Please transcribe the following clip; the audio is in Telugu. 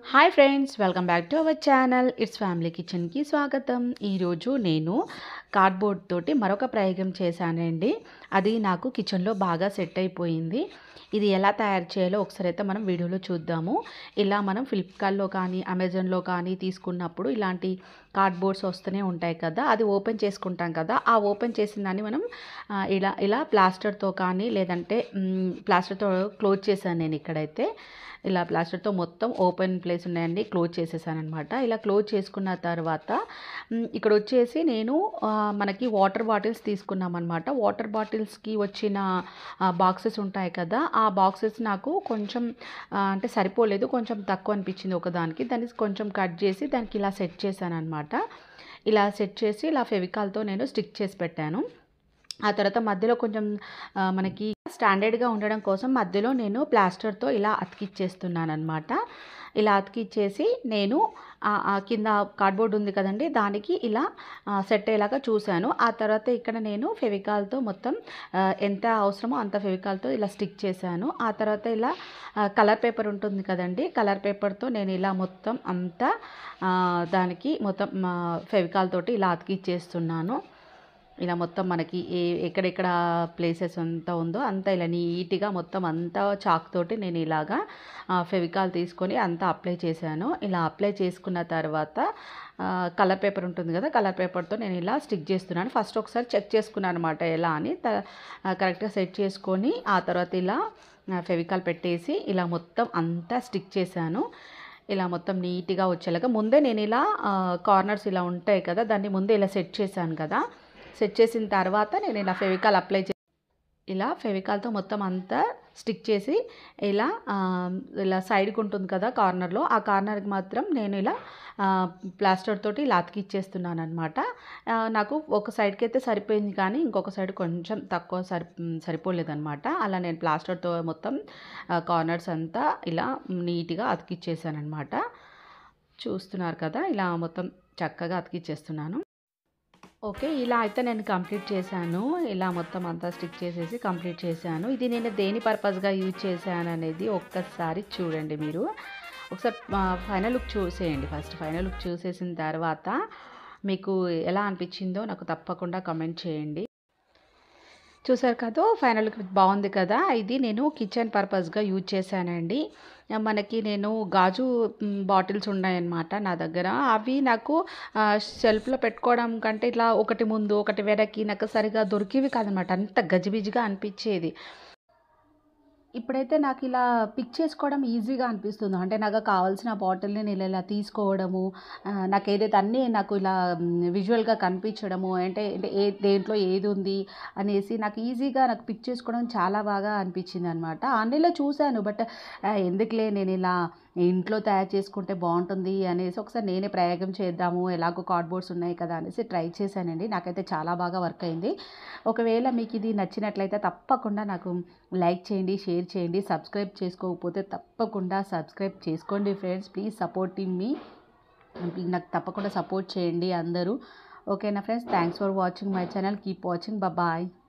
hi friends welcome back to our channel it's family కిచెన్కి స్వాగతం ఈరోజు నేను కార్డ్బోర్డ్ తోటి మరొక ప్రయోగం చేశానండి అది నాకు కిచెన్లో బాగా సెట్ అయిపోయింది ఇది ఎలా తయారు చేయాలో ఒకసారి అయితే మనం వీడియోలో చూద్దాము ఇలా మనం ఫ్లిప్కార్ట్లో కానీ అమెజాన్లో కానీ తీసుకున్నప్పుడు ఇలాంటి కార్డ్బోర్డ్స్ వస్తూనే ఉంటాయి కదా అది ఓపెన్ చేసుకుంటాం కదా ఆ ఓపెన్ చేసిన దాన్ని మనం ఆ, ఇలా ఇలా ప్లాస్టర్తో కానీ లేదంటే మ్, ప్లాస్టర్తో క్లోజ్ చేశాను నేను ఇక్కడైతే ఇలా ప్లాస్టర్తో మొత్తం ఓపెన్ ప్లేస్ ఉన్నాయండి క్లోజ్ చేసేసాను అనమాట ఇలా క్లోజ్ చేసుకున్న తర్వాత మ్, ఇక్కడ వచ్చేసి నేను ఆ, మనకి వాటర్ బాటిల్స్ తీసుకున్నాం అనమాట వాటర్ బాటిల్స్కి వచ్చిన బాక్సెస్ ఉంటాయి కదా ఆ బాక్సెస్ నాకు కొంచెం ఆ, అంటే సరిపోలేదు కొంచెం తక్కువ అనిపించింది ఒకదానికి దాన్ని కొంచెం కట్ చేసి దానికి ఇలా సెట్ చేశాను అనమాట ఇలా సెట్ చేసి ఇలా ఫెవికాల్తో నేను స్టిక్ చేసి పెట్టాను ఆ తర్వాత మధ్యలో కొంచెం ఆ, మనకి స్టాండర్డ్గా ఉండడం కోసం మధ్యలో నేను ప్లాస్టర్తో ఇలా అతికిచ్చేస్తున్నాను అనమాట ఇలా అతికిచ్చేసి నేను ఆ- ఆ కింద కార్డ్బోర్డ్ ఉంది కదండి దానికి ఇలా ఆ, సెట్ అయ్యేలాగా చూశాను ఆ తర్వాత ఇక్కడ నేను ఫెవికాల్తో మొత్తం ఆ, ఎంత అవసరమో అంత ఫెవికాల్తో ఇలా స్టిక్ చేశాను ఆ తర్వాత ఇలా ఆ, కలర్ పేపర్ ఉంటుంది కదండి కలర్ పేపర్తో నేను ఇలా మొత్తం అంతా ఆ, దానికి మొత్తం ఆ, ఫెవికాల్ తోటి ఇలా అతికిచ్చేస్తున్నాను ఇలా మొత్తం మనకి ఏ ఎక్కడెక్కడ ప్లేసెస్ అంతా ఉందో అంతా ఇలా నీట్గా మొత్తం అంతా చాక్ తోటి నేను ఇలాగా ఆ, ఫెవికాల్ తీసుకొని అంతా అప్లై చేశాను ఇలా అప్లై చేసుకున్న తర్వాత ఆ, కలర్ పేపర్ ఉంటుంది కదా కలర్ పేపర్తో నేను ఇలా స్టిక్ చేస్తున్నాను ఫస్ట్ ఒకసారి చెక్ చేసుకున్నాను అనమాట ఎలా అని త- ఆ, కరెక్ట్గా సెట్ చేసుకొని ఆ తర్వాత ఇలా ఆ, ఫెవికాల్ పెట్టేసి ఇలా మొత్తం అంతా స్టిక్ చేశాను ఇలా మొత్తం నీట్గా వచ్చేలాగా ముందే నేను ఇలా కార్నర్స్ ఇలా ఉంటాయి కదా దాన్ని ముందే ఇలా సెట్ చేశాను కదా సెట్ చేసిన తర్వాత నేను ఇలా ఫెవికాల్ అప్లై చే ఇలా ఫెవికాల్తో మొత్తం అంతా స్టిక్ చేసి ఇలా ఆ, ఇలా సైడ్కి ఉంటుంది కదా కార్నర్లో ఆ కార్నర్కి మాత్రం నేను ఇలా ఆ, ప్లాస్టర్ తోటి ఇలా అతికిచ్చేస్తున్నాను అనమాట నాకు ఒక సైడ్కి అయితే సరిపోయింది కానీ ఇంకొక సైడ్ కొంచెం తక్కువ సరి సరిపోలేదన్నమాట అలా నేను ప్లాస్టర్తో మొత్తం ఆ, కార్నర్స్ అంతా ఇలా నీట్గా అతికిచ్చేసాను అనమాట చూస్తున్నారు కదా ఇలా మొత్తం చక్కగా అతికిచ్చేస్తున్నాను ఓకే ఇలా అయితే నేను కంప్లీట్ చేశాను ఇలా మొత్తం అంతా స్టిక్ చేసేసి కంప్లీట్ చేశాను ఇది నేను దేని పర్పస్గా యూజ్ చేశాను అనేది ఒక్కసారి చూడండి మీరు ఒకసారి ఫైనల్ లుక్ చూసేయండి ఫస్ట్ ఫైనల్ లుక్ చూసేసిన తర్వాత మీకు ఎలా అనిపించిందో నాకు తప్పకుండా కమెంట్ చేయండి చూసారు కదా ఫైనల్ బాగుంది కదా ఇది నేను కిచెన్ పర్పస్గా యూజ్ చేశానండి మనకి నేను గాజు మ్, బాటిల్స్ ఉన్నాయన్నమాట నా దగ్గర అవి నాకు ఆ, షెల్ఫ్లో పెట్టుకోవడం కంటే ఇట్లా ఒకటి ముందు ఒకటి వెనక్కి నాకు సరిగా దొరికేవి కాదనమాట అంత గజిబిజిగా అనిపించేది ఇప్పుడైతే నాకు ఇలా పిక్ చేసుకోవడం ఈజీగా అనిపిస్తుంది అంటే నాకు కావాల్సిన బాటిల్ని నేను ఇలా తీసుకోవడము ఆ, నాకు ఏదైతే అన్నీ నాకు ఇలా విజువల్గా కనిపించడము అంటే అంటే ఏ దేంట్లో ఏది ఉంది అనేసి నాకు ఈజీగా నాకు పిక్ చేసుకోవడం చాలా బాగా అనిపించింది అనమాట ఆన్లైన్లో చూశాను బట్ ఎందుకులే నేను ఇలా ఇంట్లో తయారు చేసుకుంటే బాగుంటుంది అనేసి ఒకసారి నేనే ప్రయోగం చేద్దాము ఎలాగో కార్డ్బోర్డ్స్ ఉన్నాయి కదా అనేసి ట్రై చేశానండి నాకైతే చాలా బాగా వర్క్ అయింది ఒకవేళ మీకు ఇది నచ్చినట్లయితే తప్పకుండా నాకు లైక్ చేయండి షేర్ చేయండి సబ్స్క్రైబ్ చేసుకోకపోతే తప్పకుండా సబ్స్క్రైబ్ చేసుకోండి ఫ్రెండ్స్ ప్లీజ్ సపోర్టింగ్ మీ నాకు తప్పకుండా సపోర్ట్ చేయండి అందరూ ఓకేనా friends thanks for watching my channel keep watching bye